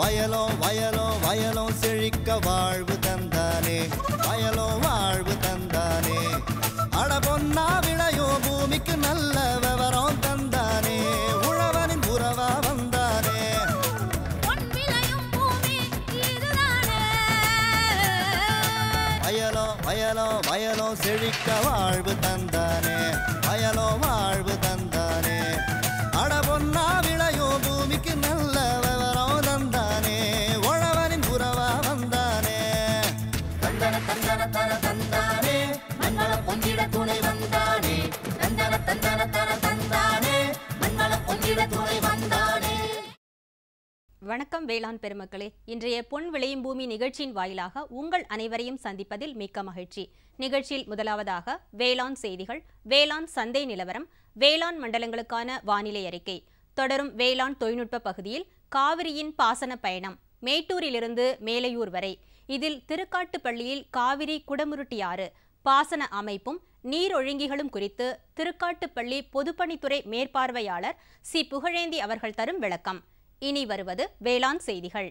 வயலோ வயலோ வயலோ செழிக்க வாழ்வு தந்தானே வயலோ வாழ்வு தந்தானே அட பொன்னா விளையோ பூமிக்கு நல்ல விவரம் தந்தானே உழவனின் உறவா வந்தானே பொன் விளையும் பூமி இதுதானே வயலோ வயலோ வயலோ செழிக்க வாழ்வு தந்தானே வயலோ வாழ்வு தந்தானே அட பொன்னா விளையோ பூமிக்கு நல்ல விவரம் தந்தானே உழவனின் உறவா வந்தானே தந்தன தந்தன தன தந்தானே மண்வள பொங்கிட துணை வந்தானே தந்தன தந்தன தன தந்தானே மண்வள பொங்கிட துணை வந்தானே வணக்கம் வேளாண் பெருமக்களே இன்றைய பொன் விளையும் பூமி நிகழ்ச்சியின் வாயிலாக உங்கள் அனைவரையும் சந்திப்பதில் மிக்க மகிழ்ச்சி நிகழ்ச்சியில் முதலாவதாக வேளாண் செய்திகள் வேளாண் சந்தை நிலவரம் வேளாண் மண்டலங்களுக்கான வானிலை அறிக்கை தொடரும் வேளாண் தொழில்நுட்ப பகுதியில் காவிரியின் பாசன பயணம் மேட்டூரிலிருந்து மேலையூர் வரை இதில் திருக்காட்டுப்பள்ளியில் காவிரி குடமுருட்டியாறு பாசன அமைப்பும் நீரொழுங்கிகளும் குறித்து திருக்காட்டுப்பள்ளி பொதுப்பணித்துறை மேற்பார்வையாளர் சி புகழேந்தி அவர்கள் தரும் விளக்கம் இனி வருவது வேளாண் செய்திகள்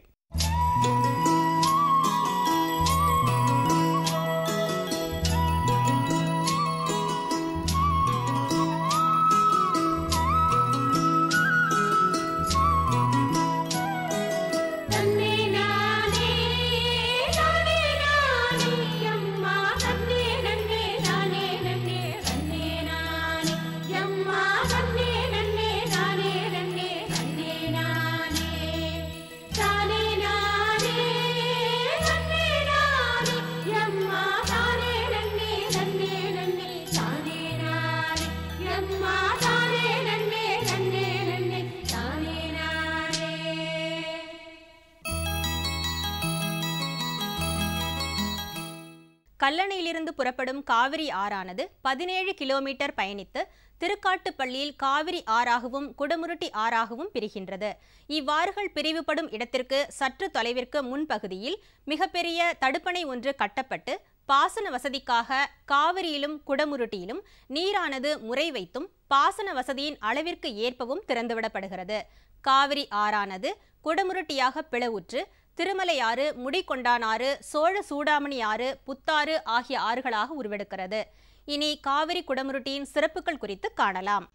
தன்னே நானே நானே நானே அம்மா தன்னே நன்னே நானே நன்னே தன்னே நானே அம்மா தன்னே நன்னே நானே நன்னே தன்னே நானே தானே நானே தன்னே நானே அம்மா தானே நன்னே தன்னே நன்னே தானே நானே அம்மா தானே நன்னே தன்னே நன்னே தானே நானே கல்லணையிலிருந்து புறப்படும் காவிரி ஆறானது பதினேழு கிலோமீட்டர் பயணித்து திருக்காட்டுப்பள்ளியில் காவிரி ஆறாகவும் குடமுருட்டி ஆறாகவும் பிரிகின்றது இவ்வாறுகள் பிரிவுபடும் இடத்திற்கு சற்று தொலைவிற்கு முன்பகுதியில் மிகப்பெரிய தடுப்பணை ஒன்று கட்டப்பட்டு பாசன வசதிக்காக காவிரியிலும் குடமுருட்டியிலும் நீரானது முறை வைத்தும் பாசன வசதியின் அளவிற்கு ஏற்பவும் திறந்துவிடப்படுகிறது காவிரி ஆறானது குடமுருட்டியாக பிளவுற்று திருமலையாறு முடிகொண்டானாறு சோழ சூடாமணி ஆறு புத்தாறு ஆகிய ஆறுகளாக உருவெடுக்கிறது இனி காவிரி குடமுருட்டியின் சிறப்புகள் குறித்து காணலாம்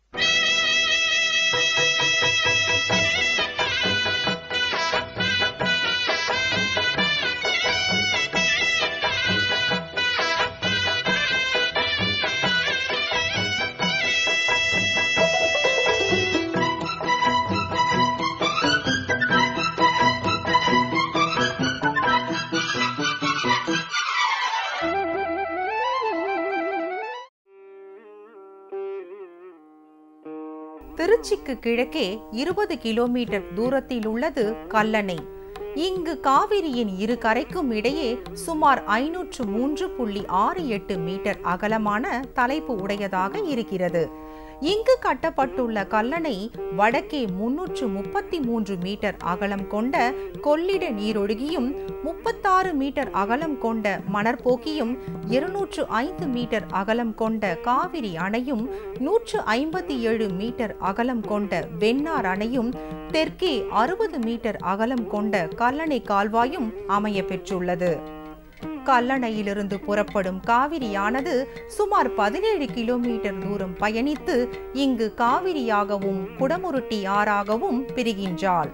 திருச்சிக்கு கிழக்கே இருபது கிலோமீட்டர் தூரத்தில் உள்ளது கல்லணை இங்கு காவிரியின் இரு கரைக்கும் இடையே சுமார் ஐநூற்று மூன்று புள்ளி ஆறு எட்டு மீட்டர் அகலமான தலைப்பு உடையதாக இருக்கிறது இங்கு கட்டப்பட்டுள்ள கல்லணை வடக்கே முன்னூற்று முப்பத்தி மூன்று மீட்டர் அகலம் கொண்ட கொள்ளிட நீரொழுகியும் முப்பத்தாறு மீட்டர் அகலம் கொண்ட மணற்போக்கியும் இருநூற்று ஐந்து மீட்டர் அகலம் கொண்ட காவிரி அணையும் நூற்று ஐம்பத்தி ஏழு மீட்டர் அகலம் கொண்ட வெண்ணார் அணையும் தெற்கே அறுபது மீட்டர் அகலம் கொண்ட கல்லணை கால்வாயும் அமைய பெற்றுள்ளது கல்லணையிலிருந்து புறப்படும் காவிரியானது சுமார் பதினேழு கிலோமீட்டர் தூரம் பயணித்து இங்கு காவிரியாகவும் குடமுருட்டி ஆறாகவும் பிரிகின்றாள்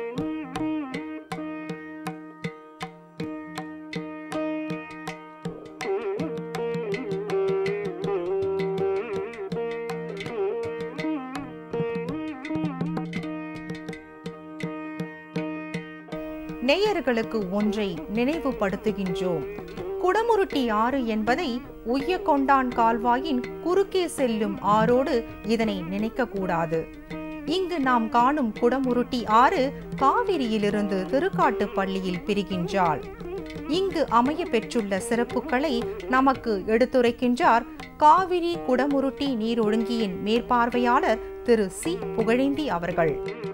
நேயர்களுக்கு ஒன்றை நினைவுபடுத்துகின்றோம் குடமுருட்டி ஆறு என்பதை உய்யக்கொண்டான் கால்வாயின் குறுக்கே செல்லும் ஆறோடு இதனை நினைக்க கூடாது இங்கு நாம் காணும் குடமுருட்டி ஆறு காவிரியிலிருந்து திருக்காட்டுப்பள்ளியில் பிரிகின்றாள் இங்கு அமைய பெற்றுள்ள சிறப்புகளை நமக்கு எடுத்துரைக்கின்றார் காவிரி குடமுருட்டி நீரொழுங்கியின் மேற்பார்வையாளர் திரு சி புகழேந்தி அவர்கள்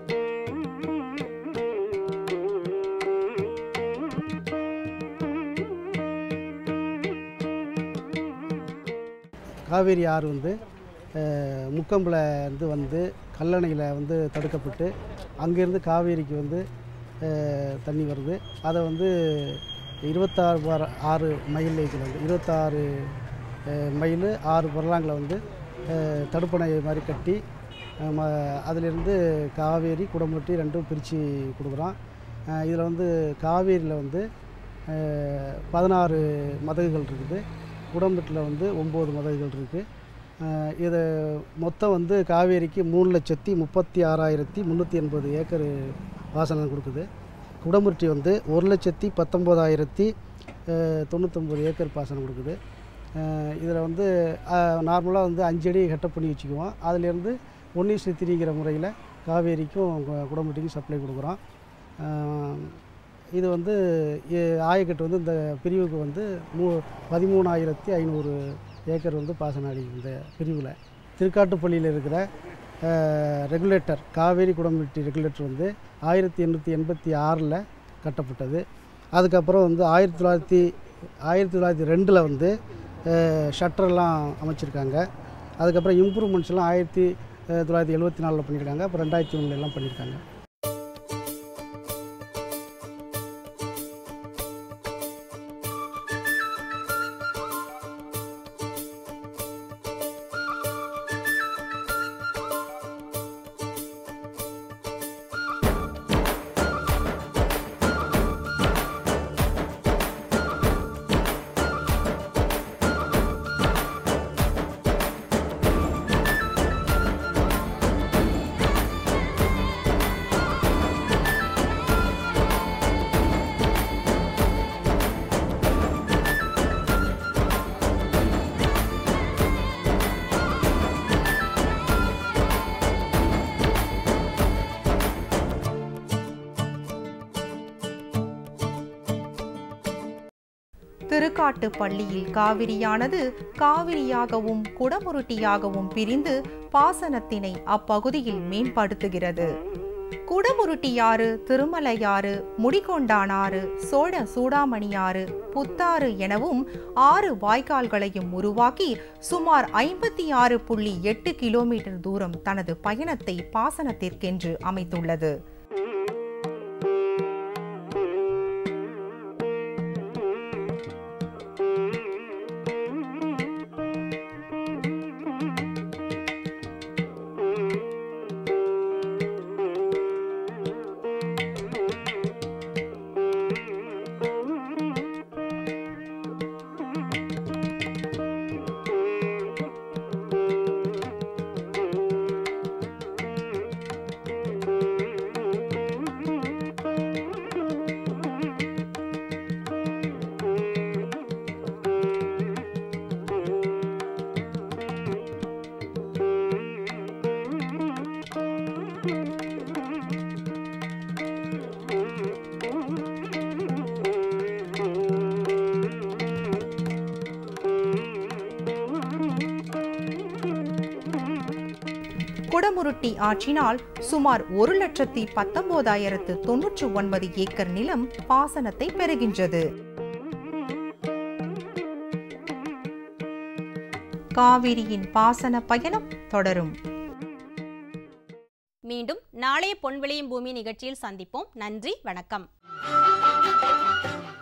காவேரி ஆறு வந்து அஹ், முக்கம்பில் இருந்து வந்து கல்லணையில் வந்து தடுக்கப்பட்டு அங்கேருந்து காவேரிக்கு வந்து அஹ், தண்ணி வருது அதை வந்து இருபத்தாறு வார ஆறு மைல் இதில் வந்து இருபத்தாறு அஹ், மைல் ஆறு பொருளாங்களை வந்து அஹ், தடுப்பணை மாதிரி கட்டி அஹ், ம அதிலிருந்து காவேரி குடமுட்டி ரெண்டும் பிரித்து கொடுக்குறோம் இதில் வந்து காவேரியில் வந்து அஹ், பதினாறு மதகுகள் இருக்குது குடம்பட்டில் வந்து ஒம்பது மதகுகள் இருக்குது இது மொத்தம் வந்து காவேரிக்கு மூணு லட்சத்தி முப்பத்தி ஆறாயிரத்தி முந்நூற்றி எண்பது ஏக்கர் பாசனம் கொடுக்குது குடமுருட்டி வந்து ஒரு லட்சத்தி பத்தொம்போதாயிரத்தி தொண்ணூத்தொம்பது ஏக்கர் பாசனம் கொடுக்குது இதில் வந்து நார்மலாக வந்து அஞ்சு அடி கட்டப் பண்ணி வச்சுக்குவோம் அதிலேருந்து ஒன்று சித்திரிங்கிற முறையில் காவேரிக்கும் கு- குடமுட்டிக்கும் சப்ளை கொடுக்குறோம் அஹ், இது வந்து எ- ஆயக்கட்டு வந்து இந்த பிரிவுக்கு வந்து மூ பதிமூணாயிரத்தி ஐநூறு ஏக்கர் வந்து பாசன அடி இந்த பிரிவில் திருக்காட்டுப்பள்ளியில் இருக்கிற ரெகுலேட்டர் காவேரி குடமுட்டி ரெகுலேட்டர் வந்து ஆயிரத்தி எண்ணூற்றி எண்பத்தி ஆறில் கட்டப்பட்டது அதுக்கப்புறம் வந்து ஆயிரத்தி தொள்ளாயிரத்தி ஆயிரத்தி தொள்ளாயிரத்தி ரெண்டில் வந்து ஷட்டர்லாம் அமைச்சிருக்காங்க அதுக்கப்புறம் இம்ப்ரூவ்மெண்ட்ஸ்லாம் ஆயிரத்தி அஹ், தொள்ளாயிரத்தி எழுபத்தி நாலில் பண்ணியிருக்காங்க அப்புறம் ரெண்டாயிரத்தி ஒன்றுல எல்லாம் பண்ணியிருக்காங்க திருக்காட்டுப்பள்ளியில் காவிரியானது காவிரியாகவும் குடமுருட்டியாகவும் பிரிந்து பாசனத்தினை அப்பகுதியில் மேம்படுத்துகிறது குடமுருட்டியாறு திருமலையாறு முடிகொண்டானாறு சோழ சூடாமணியாறு புத்தாறு எனவும் ஆறு வாய்க்கால்களையும் உருவாக்கி சுமார் ஐம்பத்தி ஆறு புள்ளி எட்டு கிலோமீட்டர் தூரம் தனது பயணத்தை பாசனத்திற்கென்று அமைத்துள்ளது குடமுருட்டி ஆற்றினால் சுமார் ஒரு லட்சத்தி பத்தொன்பதாயிரத்து தொன்னூற்று ஒன்பது ஏக்கர் நிலம் பாசனத்தை பெறுகின்றது காவிரியின் பாசன பயணம் தொடரும் மீண்டும் நாளைய பொன் விளையும் பூமி நிகழ்ச்சியில் சந்திப்போம் நன்றி வணக்கம்